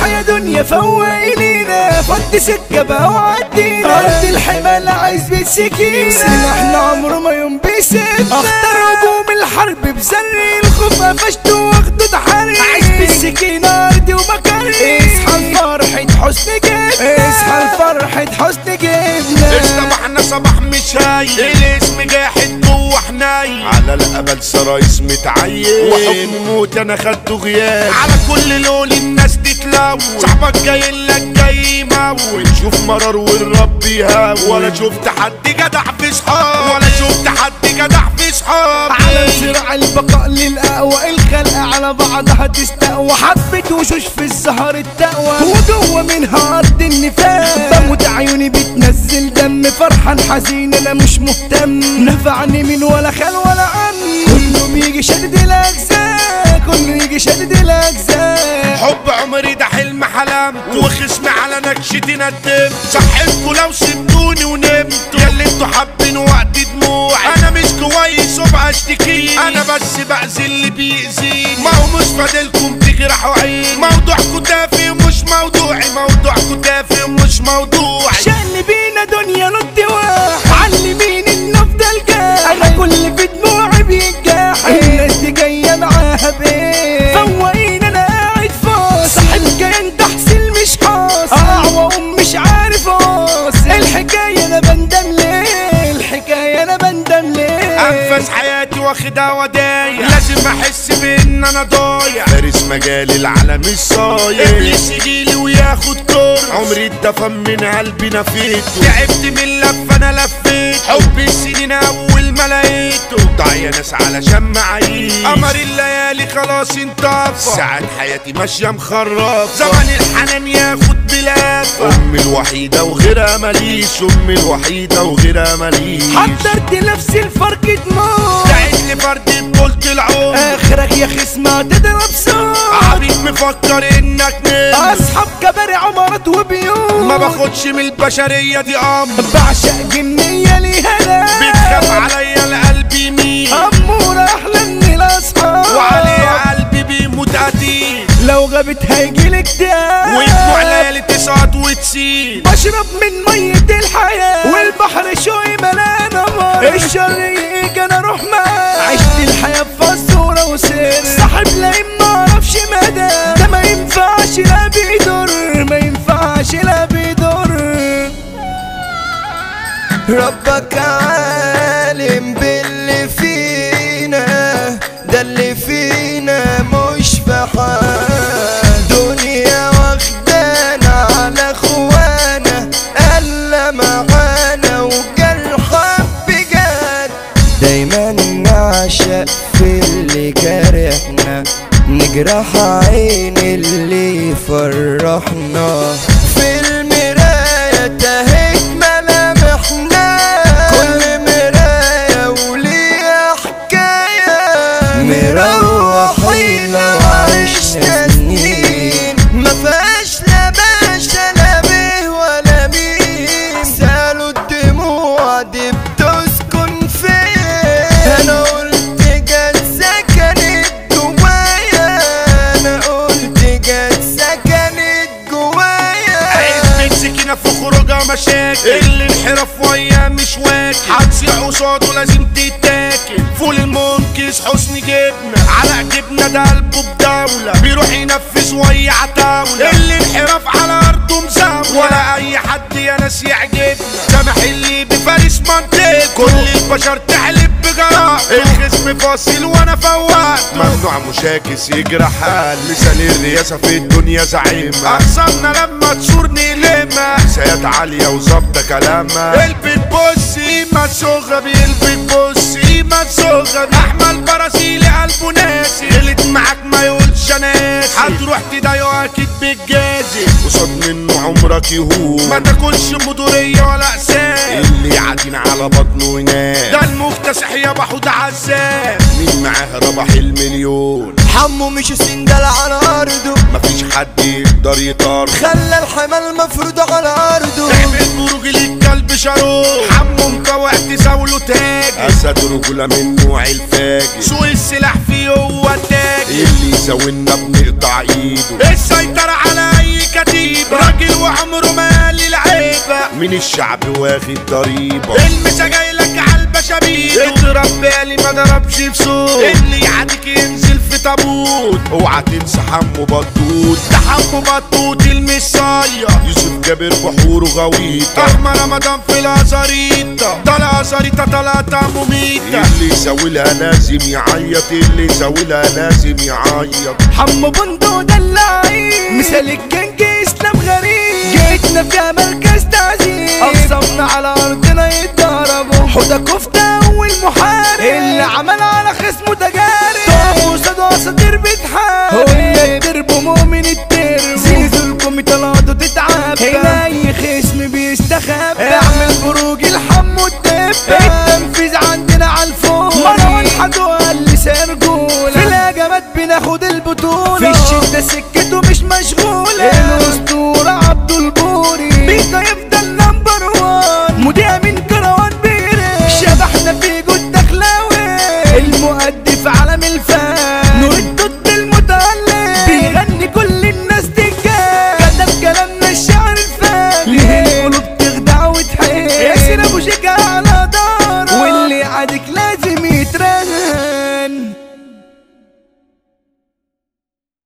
اصحى يا دنيا فوقي لينا فضي سكة بقى وعدينا ارض الحمال عايز بالسكينة سلاحنا عمره ما يوم بيسيبنا اختار هجوم الحرب بزر الخوف قفشته واخده تحري عايز بالسكينة ارضي ومكاني اصحى لفرحة حسن جبنا اصحى لفرحة حسن جبنا اصطبحنا صباح مش هاي الاسم جاحد جوه حناي على القبل سرايس متعين وحكم موت انا خدته غياب على كل لون الناس تتلون صاحبك جاي لك جاي يموت شوف مرار والرب يهون ولا شفت حد جدع في صحاب ولا شفت حد جدع في صحاب على صراع البقاء للأقوى الخلق على بعضها تستقوى حبة وشوش في الزهر التقوى وجوه منها أرض النفاق بموت عيوني بتنزل دم فرحان حزين أنا مش مهتم نفعني من ولا خال ولا عم كله بيجي شدد الأجزاء كله يجي شدد الأجزاء حب عمري ده حلم حلمت وخصمي على نكشتي ندمت صحيتكوا لو سبتوني ونمت يا اللي انتوا حابين وقت دموعي انا مش كويس وبقى اشتكي انا بس باذي اللي بيأذيني ما هو مش فاضلكم تجرحوا عيني موضوعكوا تافه ومش موضوعي موضوعكوا تافه ومش موضوعي شأن بينا دنيا نط واحد علمين ان افضل جاح انا كل في دموعي بينجاح الناس دي جايه معاها بايه فوقين انا قاعد فاصل صاحب جاي انت حسين مش حاصل اعوى ام مش عارف اصل الحكايه انا بندم ليه الحكايه انا بندم ليه انفاس حياتي واخدها ودايع لازم احس بان انا ضايع فارس مجالي العالم الصايع ابليس يجيلي وياخد كور عمري اتدفن من قلبي نفيته تعبت من لف انا لفيت حب السنين اول ما لقيته ضايع ناس علشان معايير قمر الليالي خلاص انطفى ساعات حياتي ماشيه مخرف زمن الحنان ياخد بلافه امي الوحيده وغيرها ماليش امي الوحيده وغيرها ماليش حضرت نفسي الفرق دموع دعيت لي فرد بقولت العمر اخرك يا خصمة تضرب صوت عبيط مفكر انك نمر اصحاب كباري عمارات وبيوت ما باخدش من البشرية دي امر بعشق جنية ليها بتخاف عليا القلب يمين أمورة أحلى من الأصحاب وعليها قلبي بيموت قتيل لو غابت هيجيلك اكتئاب ودموع ليالي تسقط وتسيل بشرب من مية الحياة والبحر شوي ملان أمر الشر يجي أنا أروح معاه عشت الحياة بفزورة وسر صاحب لئيم معرفش مدى ده ما ينفعش لا بيضر ما ينفعش لا بيضر ربك عالم باللي فينا ده اللي فينا مش في حال دنيا واخدانا على اخوانا الا معانا وجرحى بجد دايما نعشق في اللي جرحنا نجرح عين اللي يفرحنا في المراية تهت ملامحنا كل مراية وليها حكاية مروحين وعشنا سنين ما فيهاش لا باشا لا به ولا مين سالوا الدموع دي بتسكن فين انا قلت جت سكنت جوايا انا قلت جت سكنت جوايا عزبة سكينة في خروجها مشاكل اللي انحراف وياه مش واكل هتصيح قصاده لازم تتاكل فول المنكس حسن جبنة على جبنة ده قلبه بدولة بيروح ينفذ ويا عتاولة اللي انحراف على أرضه مزاولة ولا أي حد يا ناس يعجبنا سامح اللي بفارس منطقة كل البشر تحلف بجراء الخصم فاصل وانا فوات ممنوع مشاكس يجرح قال لسان الرياسة في الدنيا زعيمة أقسمنا لما تشور نلمة سيات عالية وظابطة كلامها البيت بص ما صغبي البيت بص ما صغبي أحمد برازيلي قلبه ناسي غلط معاك ما يقولش انا آسف. هتروح تضايقه اكيد بالجازي قصاد منه عمرك يهون ما تاكلش مدورية ولا أساس اللي قاعدين على بطنه ينام ده المكتسح يا بحوت عزام مين معاه ربح المليون حمو مش سندل على ارضه مفيش حد يقدر يطار خلى الحمل مفروض على ارضه تعمل بروج للكلب شاروخ حمو مطوع تساوله تاج اسد رجولة من نوع الفاجر سوق السلاح فيه هو التاج اللي يساوينا بنقطع ايده السيطرة على اي الكتيبة راجل وعمره ما قال العيبة من الشعب واخد ضريبة المسا جايلك عالبشابيل اضرب بالي ما ضربش في صوت اللي يعديك ينزل في تابوت اوعى تنسى حمو بطوط ده حمو بطوط المصاية يوسف جابر بحوره غويطة احمد رمضان في الازاريطة ده الازاريطة طلعتها مميتة اللي يساوي لها لازم يعيط اللي يساوي لها لازم يعيط حمو بندو دلعين مثال الجنج اسلام غريب جيتنا فيها مركز تعزيز اقسمنا على ارضنا يتضربوا حوده كفته والمحارب اللي عمل على خصمه تجارب طاف وصدى اساطير بتحارب هو الدرب مؤمن الترب زيزو الكومي طلاته تتعب هنا اي خصم بيستخبى اعمل بروج الحمو الدب التنفيذ عندنا على الفول مروان حدو قال لي سرجولة في الهجمات بناخد البطولة في الشدة سكة